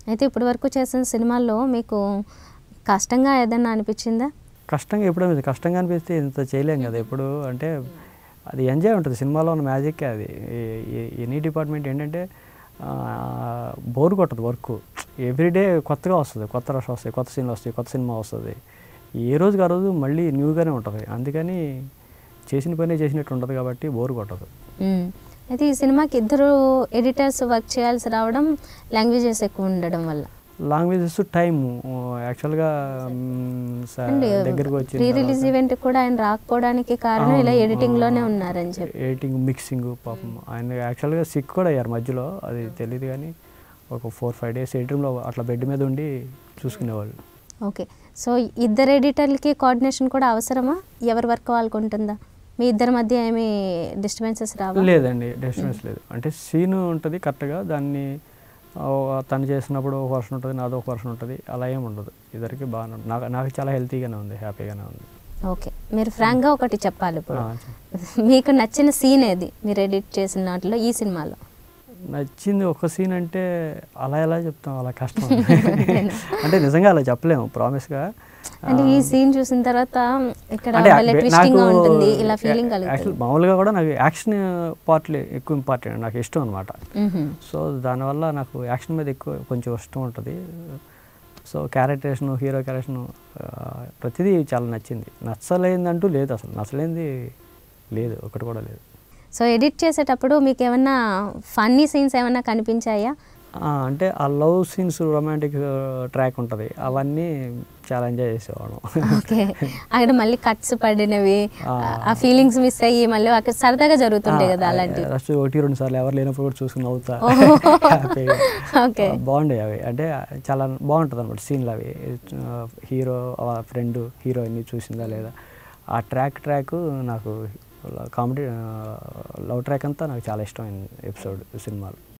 అయితే ఇప్పటి వరకు చేసిన సినిమాల్లో మీకు కష్టంగా ఏదన్నా అనిపించిందా కష్టంగా ఎప్పుడూ అనిపించదు. కష్టంగా అనిపిస్తే ఇంత చేయలేం కదా ఎప్పుడు అంటే అది ఎంజాయ్ ఉంటుంది సినిమాలో ఉన్న మ్యాజిక్ అది ఈ- ఈ- ఎనీ డిపార్ట్మెంట్ ఏంటంటే బోర్ కొట్టదు వర్క్ ఎవ్రీడే కొత్తగా వస్తుంది కొత్త రష్ వస్తాయి కొత్త సీన్లు వస్తాయి కొత్త సినిమా వస్తుంది ఏ రోజుకి ఆ రోజు మళ్ళీ న్యూగానే ఉంటుంది అందుకని చేసిన పని చేసినట్టు ఉంటుంది కాబట్టి బోర్ కొట్టదు మ్మ్. అయితే ఈ సినిమాకి ఇద్దరు ఎడిటర్స్ వర్క్ చేయాల్సి రావడం లాంగ్వేజెస్ ఎక్కువ ఉండడం వల్ల లాంగ్వేజెస్ టైం యాక్చువల్గా అండ్ దగ్గరకు వచ్చి ప్రీ రిలీజ్ ఈవెంట్ కూడా ఆయన రాకపోవడానికి కారణం ఇలా అవును, ఎడిటింగ్ లోనే ఆ, ఉన్నారని చెప్పి ఎడిటింగ్ మిక్సింగ్ పాపం ఆయన యాక్చువల్గా సిక్ కూడా అయ్యారు మధ్యలో అది తెలియదు కానీ ఒక ఫోర్ ఫైవ్ డేస్ ఎడిటింగ్లో అట్లా బెడ్ మీద ఉండి చూసుకునేవాళ్ళు ఓకే సో ఇద్దరు ఎడిటర్లకి కోఆర్డినేషన్ కూడా అవసరమా ఎవరి వర్క్ వాళ్ళకు ఉంటుందా మీ ఇద్దరి మధ్య ఏమి డిస్టర్బెన్సెస్ రావా లేదండి డిస్టర్బెన్స్ లేదు అంటే సీన్ ఉంటుంది కరెక్ట్గా దాన్ని ఆ, తను చేసినప్పుడు ఒక వర్షన్ ఉంటుంది నాదో ఒక వర్షన్ ఉంటుంది అలా ఏమి ఉండదు ఇద్దరికి బాగానే ఉంటుంది నాకు నాకు చాలా హెల్తీగానే ఉంది హ్యాపీగానే ఉంది ఓకే మీరు ఫ్రాంక్గా ఒకటి చెప్పాలి ఇప్పుడు ఆ, మీకు నచ్చిన సీన్ ఏది మీరు ఎడిట్ చేసిన వాటిలో ఈ సినిమాలో నచ్చింది ఒక సీన్ అంటే అలా ఎలా చెప్తాం అలా కష్టం అంటే నిజంగా అలా చెప్పలేము ప్రామిస్గా అంటే ఈ సీన్ చూసిన తర్వాత ఇక్కడ అంటే భలే బే- ట్విస్టింగ్ గా నాకు ఉంటుంది ఇలా ఫీలింగ్ యాక్చువల్ కలుగుతుంది మామూలుగా కూడా నాకు యాక్షన్ పార్ట్లు ఎక్కువ ఇంపార్టెంట్ నాకు ఇష్టం అనమాట మ్మ్హ. సో దానివల్ల నాకు యాక్షన్ మీద ఎక్కువ కొంచెం ఇష్టం ఉంటుంది సో క్యారెక్టరేషన్ హీరో క్యారెక్టరేషన్ ప్రతిదీ చాలా నచ్చింది నచ్చలేదంటూ లేదు అసలు నచ్చలేంది లేదు ఒకటి కూడా లేదు సో ఎడిట్ చేసేటప్పుడు మీకు ఏమన్నా ఫన్నీ సీన్స్ ఏమన్నా కనిపించాయా ఆ, అంటే ఆ లవ్ సీన్స్ రొమాంటిక్ ట్రాక్ ఉంటుంది అవన్నీ చాలా ఎంజాయ్ చేసేవాళ్ళం ఓకే అక్కడ మళ్ళీ కట్స్ పడినవి ఆ. ఆ ఫీలింగ్స్ మిస్ అయ్యి మళ్ళీ అక్కడ సరదాగా జరుగుతుంటాయి కదా అలాంటివి ఫస్ట్ ఒకటి రెండు సార్లు ఎవరు లేనప్పుడు కూడా చూసుకుని అవుతా ఓహో. హ్యాపీగా ఓకే బాగుండే అవి అంటే చాలా బాగుంటుంది అనమాట సీన్లు అవి హీరో ఫ్రెండ్ హీరోయిన్ చూసిందా లేదా ఆ ట్రాక్ ట్రాక్ నాకు కామెడీ లవ్ ట్రాక్ అంతా నాకు చాలా ఇష్టమైన ఎపిసోడ్ సినిమాలు